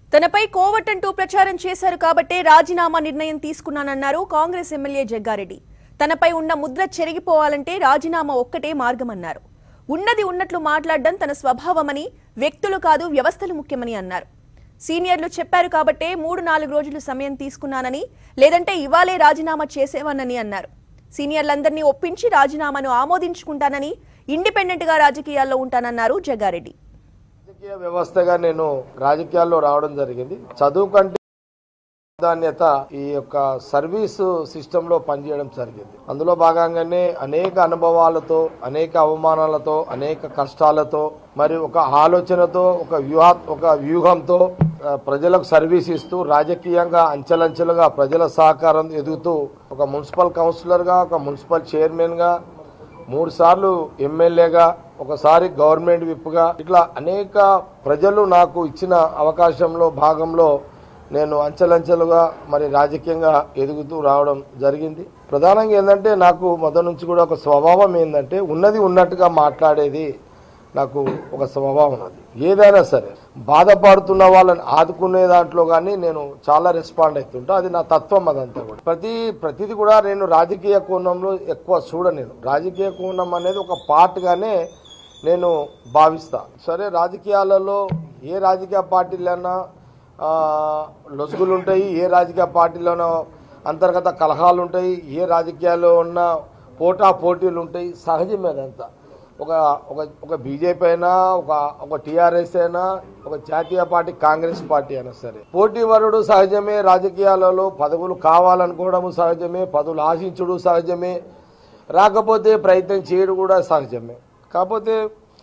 తనపై కోవట్టంటూ ప్రచారం చేశారు కాబట్టే రాజీనామా నిర్ణయం తీసుకున్నానన్నారు కాంగ్రెస్ ఎమ్మెల్యే జగ్గారెడ్డి తనపై ఉన్న ముద్ర చెరిగిపోవాలంటే రాజీనామా ఒక్కటే మార్గమన్నారు ఉన్నది ఉన్నట్లు మాట్లాడడం తన స్వభావమని వ్యక్తులు కాదు వ్యవస్థలు ముఖ్యమని అన్నారు సీనియర్లు చెప్పారు కాబట్టే మూడు నాలుగు రోజులు సమయం తీసుకున్నానని లేదంటే ఇవాళే రాజీనామా చేసేవానని అన్నారు సీనియర్లందరినీ ఒప్పించి రాజీనామాను ఆమోదించుకుంటానని ఇండిపెండెంట్ గా రాజకీయాల్లో ఉంటానన్నారు జగ్గారెడ్డి రాజకీయ వ్యవస్థగా నేను రాజకీయాల్లో రావడం జరిగింది చదువు కంటే ప్రాధాన్యత ఈ యొక్క సర్వీస్ సిస్టమ్ లో పనిచేయడం జరిగింది అందులో భాగంగానే అనేక అనుభవాలతో అనేక అవమానాలతో అనేక కష్టాలతో మరి ఒక ఆలోచనతో ఒక వ్యూహ ఒక వ్యూహంతో ఆ, ప్రజలకు సర్వీస్ ఇస్తూ రాజకీయంగా అంచెలంచెలుగా ప్రజల సహకారం ఎదుగుతూ ఒక మున్సిపల్ కౌన్సిలర్ గా ఒక మున్సిపల్ చైర్మన్ గా మూడు సార్లు ఎమ్మెల్యేగా ఒకసారి గవర్నమెంట్ విప్గా ఇట్లా అనేక ప్రజలు నాకు ఇచ్చిన అవకాశంలో భాగంలో నేను అంచెలంచెలుగా మరి రాజకీయంగా ఎదుగుతూ రావడం జరిగింది ప్రధానంగా ఏంటంటే నాకు మొదటి నుంచి కూడా ఒక స్వభావం ఏంటంటే ఉన్నది ఉన్నట్టుగా మాట్లాడేది నాకు ఒక స్వభావం అది ఏదైనా సరే బాధపడుతున్న వాళ్ళని ఆదుకునే దాంట్లో కానీ నేను చాలా రెస్పాండ్ అవుతుంటా అది నా తత్వం అదంతా కూడా ప్రతి ప్రతిది కూడా నేను రాజకీయ కోణంలో ఎక్కువ చూడ నేను రాజకీయ కోణం అనేది ఒక పార్ట్గానే నేను భావిస్తా సరే రాజకీయాలలో ఏ రాజకీయ పార్టీలైనా ఆ, లొసుగులు ఉంటాయి ఏ రాజకీయ పార్టీలోనో అంతర్గత కలహాలు ఉంటాయి ఏ రాజకీయాల్లో ఉన్న పోటా పోటీలు ఉంటాయి సహజమే అదంతా ఒక ఒక ఒక బీజేపీ అయినా ఒక ఒక టీఆర్ఎస్ అయినా ఒక జాతీయ పార్టీ కాంగ్రెస్ పార్టీ అయినా సరే పోటీ వరుడు సహజమే రాజకీయాలలో పదవులు కావాలనుకోవడం సహజమే పదవులు ఆశించుడు సహజమే రాకపోతే ప్రయత్నం చేయడం కూడా సహజమే కాకపోతే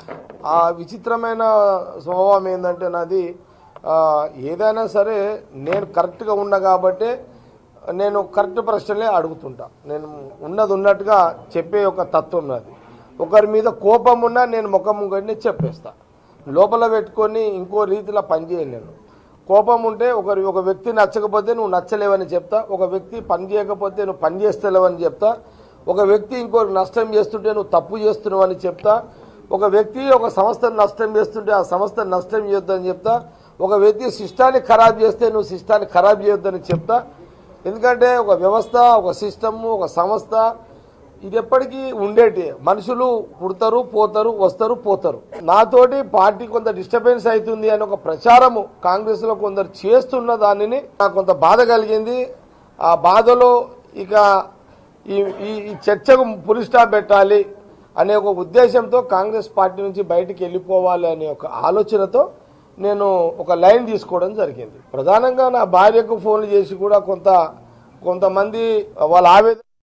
ఆ విచిత్రమైన స్వభావం ఏంటంటే నాది ఆ, ఏదైనా సరే నేను కరెక్ట్గా ఉన్నా కాబట్టి నేను కరెక్ట్ ప్రశ్నలే అడుగుతుంటా నేను ఉన్నది ఉన్నట్టుగా చెప్పే ఒక తత్వం నాది ఒకరి మీద కోపం ఉన్నా నేను ముఖం ముంగడిని చెప్పేస్తా లోపల పెట్టుకొని ఇంకో రీతిలో పనిచేయను నేను కోపం ఉంటే ఒకరి ఒక వ్యక్తి నచ్చకపోతే నువ్వు నచ్చలేవని చెప్తా ఒక వ్యక్తి పని చేయకపోతే నువ్వు పని చేస్తలేవని చెప్తా ఒక వ్యక్తి ఇంకోటి నష్టం చేస్తుంటే నువ్వు తప్పు చేస్తున్నావు అని చెప్తా ఒక వ్యక్తి ఒక సంస్థను నష్టం చేస్తుంటే ఆ సంస్థను నష్టం చేయొద్దని చెప్తా ఒక వ్యక్తి సిస్టాన్ని ఖరాబ్ చేస్తే నువ్వు సిస్టాన్ని ఖరాబ్ చేయొద్దని చెప్తా ఎందుకంటే ఒక వ్యవస్థ ఒక సిస్టమ్ ఒక సంస్థ ఇది ఎప్పటికీ ఉండేటి మనుషులు పుడతారు పోతారు వస్తారు పోతారు నాతోటి పార్టీ కొంత డిస్టర్బెన్స్ అవుతుంది అని ఒక ప్రచారము కాంగ్రెస్ లో కొందరు చేస్తున్న దానిని నాకు కొంత బాధ కలిగింది ఆ బాధలో ఇక ఈ ఈ ఈ చర్చకు పులి స్టాప్ పెట్టాలి అనే ఒక ఉద్దేశంతో కాంగ్రెస్ పార్టీ నుంచి బయటికి వెళ్ళిపోవాలి అనే ఒక ఆలోచనతో నేను ఒక లైన్ తీసుకోవడం జరిగింది ప్రధానంగా నా భార్యకు ఫోన్లు చేసి కూడా కొంత కొంతమంది వాళ్ళ ఆవేదన